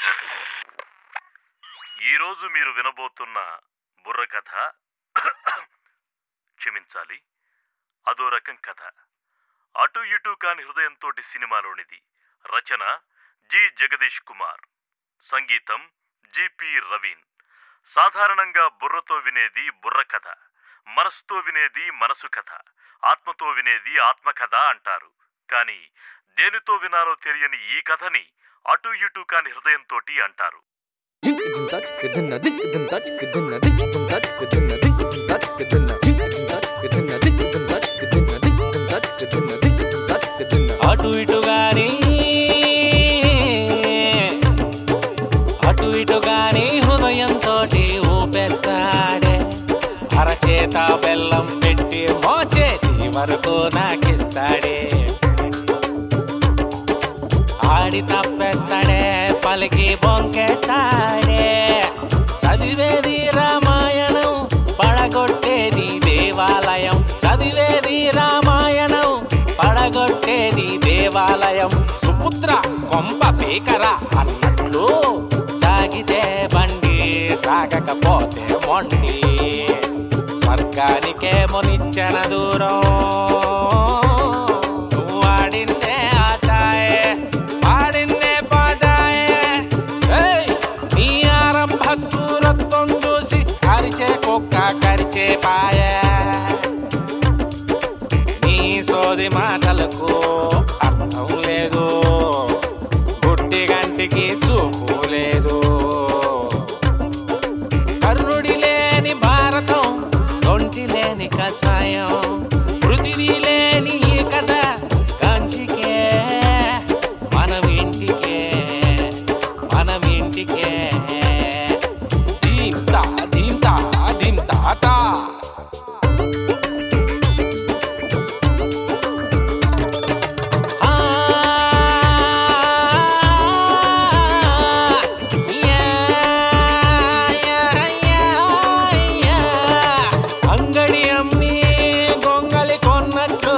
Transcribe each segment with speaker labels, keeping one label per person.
Speaker 1: ఈరోజు మీరు వినబోతున్న బుర్ర కథ క్షమించాలి అదో రకం కథ అటు ఇటు కాని హృదయంతోటి సినిమాలోనిది రచన జి జగదీష్ కుమార్ సంగీతం జిపి రవీన్ సాధారణంగా బుర్రతో వినేది బుర్ర కథ మనసుతో వినేది మనసు కథ ఆత్మతో వినేది ఆత్మకథ అంటారు కానీ దేనితో వినాలో తెలియని ఈ కథని అటు ఇటు కాని హృదయంతోటి అంటారు
Speaker 2: అటు ఇటు గాని అటు ఇటు గాని హృదయంతో ఊపేస్తాడే అరచేత బెల్లం పెట్టి మోచేతి వరకు నాకిస్తాడే ఆడి తప్పేస్తాడే పలికి బొంకేస్తాడే చదివేది రామాయణం పడగొట్టేది దేవాలయం చదివేది రామాయణం పడగొట్టేది దేవాలయం సుపుత్ర కొంప పీకరా అన్నట్లు సాగితే బండి సాగకపోతే మొండి స్వర్గానికే మునిచ్చన దూరం నువ్వు ఆడిందే ఆటాయే పాడిందే పాటాయే ఏయ్! నీ ఆరంభ సూరత్వం చూసి కరిచే కుక్క కరిచే పాయే నీ సోది మాటలకు అర్థం లేదు గుడ్డి గంటికి చూపు లేదు కర్ణుడి లేని భారతం సొంటి లేని కషాయం పృథివీ లేని ఈ కథ కంచికే మనం ఇంటికే మనం ఇంటికే దీంతా దీంతా దీంతా తా అంగడి అమ్మి గొంగలి కొన్నట్లు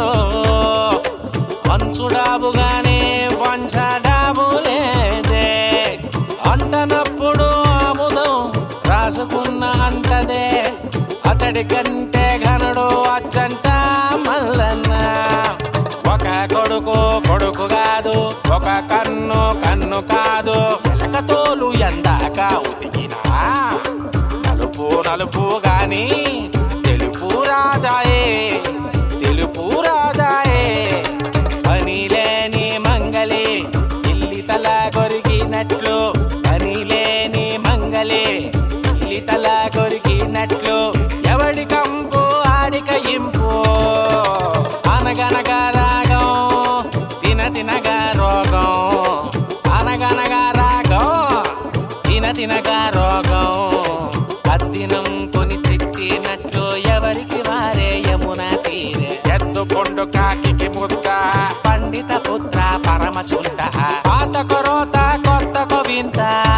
Speaker 2: పంచుడాబుగానే పంచడాబు లేదే అంటనప్పుడు ఆముదం రాసుకున్న అంటదే అతడి కంటే ఘనుడు అచ్చంట మల్లన్న ఒక కొడుకు కొడుకు కాదు ఒక కన్ను కన్ను కాదు ఎలక తోలు ఎందాక ఉతికినా నలుపు నలుపు గాని తెలుపు రాదాయే తెలుపు రాదాయే పని లేని మంగళి ఇల్లి తల కొరికినట్లు పని లేని మంగళి ఇల్లి తల కొరికినట్లు ఎవడి కంపు ఆడిక ఇంపు అనగనగా రాగం తిన తినగా రోగం అనగనగా రాగం తిన తినగా రోగం అద్దినం కొని తెచ్చినట్లు ఎవరికి వారే యమున తీరే ఎత్తుకొండు కాకి ముద్ద పండిత పుత్ర పరమశుండ పాత కొరోత కొత్త కొవింత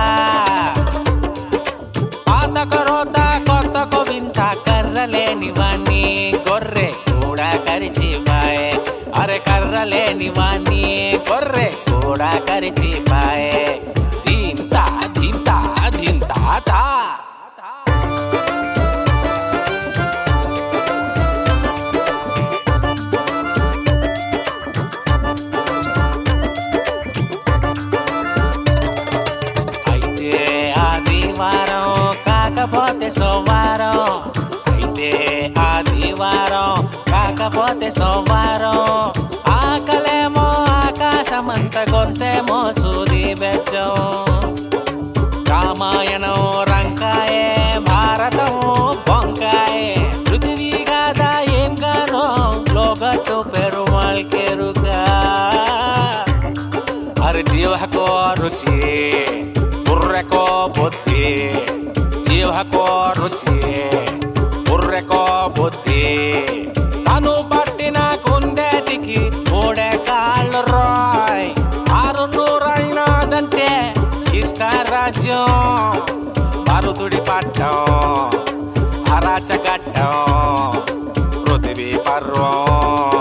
Speaker 2: పాత కొరోత కొత్త కొవింత కర్రలేని వాణ్ణి గొర్రె కూడా కరిచిపాయే అరే కర్రలేని వాణ్ణి గొర్రె కూడా కరిచిపాయే దీంతా దీంతా దీంతా తా అయితే ఆదివారం కాకపోతే సోమవారం అయితే ఆదివారం కాకపోతే సోమవారం ఆకలేమో ఆకాశమంత గొంతేమో సూది బెచ్చం రామాయణం రంకాయే భారతం బొంకాయే పృథివీ కాదా ఏం కానో లోగట్టు పెరుమాళ్ కెరుగా హరి జీవకో రుచి బుర్రెకో బుద్ధి జీవకో రుచి బుర్రెకో బుద్ధి తను పట్టిన కుందేటికి మూడే కాళ్ళు రాయ్ ఆరు నూరైనాదంటే ఇష్ట రాజ్యం మరుతుడి పట్టం అరాచగట్టం పృథివీ పర్వం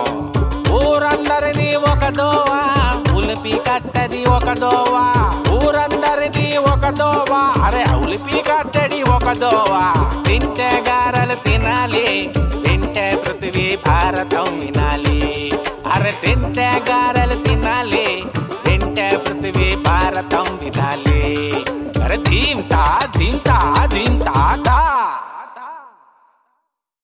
Speaker 2: ఊరందరినీ ఒక దోవ ఉలిపి కట్టది ఒక దోవ ఊర ఊరందరిది ఒక దోవ అరే అవులిపి కట్టడి ఒక దోవ తింటే గారెలు తినాలి తింటే పృథివీ భారతం వినాలి అరే తింటే గారెలు